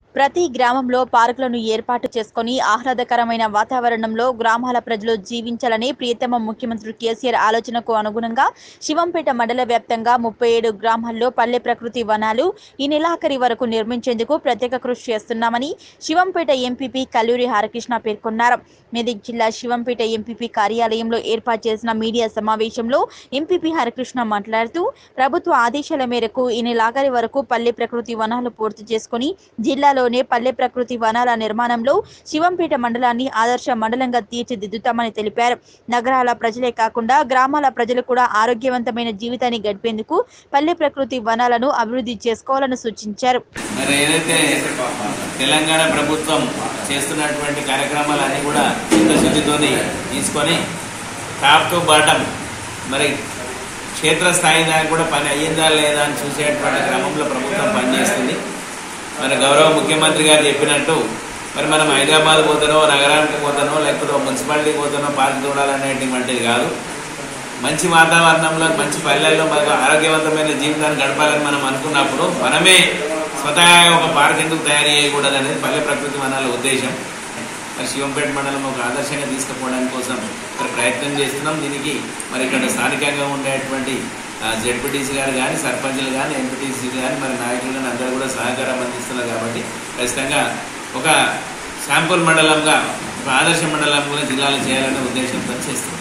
ప్రతి గ్రామంలో పార్కులను ఏర్పాటు చేసుకొని ఆహ్లాదకరమైన వాతావరణంలో గ్రామాల ప్రజలు జీవించాలని ప్రియతమ ముఖ్యమంత్రి కేసీఆర్ ఆలోచనకు అనుగుణంగా శివంపేట మండల వ్యాప్తంగా ముప్పై ఏడు గ్రామాల్లో పల్లె ప్రకృతి వనాలు ఈ నెలాఖరి వరకు నిర్మించేందుకు ప్రత్యేక కృషి చేస్తున్నామని శివంపేట ఎంపీపీ కల్లూరి హరకృష్ణ పేర్కొన్నారు మెదక్ జిల్లా శివంపేట ఎంపీపీ కార్యాలయంలో ఏర్పాటు చేసిన మీడియా సమావేశంలో ఎంపీపీ హరకృష్ణ మాట్లాడుతూ ప్రభుత్వ ఆదేశాల మేరకు ఈ నెలాఖరి వరకు పల్లె ప్రకృతి వనాలు పూర్తి చేసుకుని జిల్లాలోనే పల్లె ప్రకృతి వనాల నిర్మాణంలో శివంపేట మండలాన్ని ఆదర్శ మండలంగా తీర్చిదిద్దుతామని తెలిపారు నగరాల ప్రజలే కాకుండా గ్రామాల ప్రజలు కూడా ఆరోగ్యవంతమైన జీవితాన్ని గడిపేందుకు పల్లె ప్రకృతి వనాలను అభివృద్ధి చేసుకోవాలని సూచించారు మరి ఏదైతే తెలంగాణ ప్రభుత్వం చేస్తున్నటువంటి కార్యక్రమాలన్నీ కూడా చిత్తశుద్ధితో తీసుకొని టాప్ టు బాటం మరి క్షేత్రస్థాయి దాకా కూడా పని అయ్యిందా లేదా అని చూసేటువంటి క్రమంలో ప్రభుత్వం పనిచేస్తుంది మరి గౌరవ ముఖ్యమంత్రి గారు చెప్పినట్టు మరి మనం హైదరాబాద్ పోతానో నగరానికి పోతానో లేకపోతే ఒక మున్సిపాలిటీకి పోతానో పార్క్ చూడాలనేటువంటిది కాదు మంచి వాతావరణంలో మంచి పల్లెల్లో మనకు ఆరోగ్యవంతమైన జీవితాన్ని గడపాలని మనం అనుకున్నప్పుడు మనమే స్వతహాగా ఒక పార్క్ ఎందుకు తయారు చేయకూడదు అనేది పల్లె ప్రకృతి వనాల ఉద్దేశం మరి శివంపేట మండలం ఒక ఆదర్శంగా తీసుకుపోవడానికి కోసం మరి ప్రయత్నం చేస్తున్నాం దీనికి మరి ఇక్కడ స్థానికంగా ఉండేటువంటి జెడ్పీటీసీ గారు కానీ సర్పంచులు కానీ ఎంపీటీసీ కానీ మరి నాయకులు కానీ అందరూ కూడా సహకారం అందిస్తున్నారు కాబట్టి ఖచ్చితంగా ఒక శాంపుల్ మండలంగా ఒక ఆదర్శ మండలంగా జిల్లాలో చేయాలనే ఉద్దేశంతో చేస్తున్నాం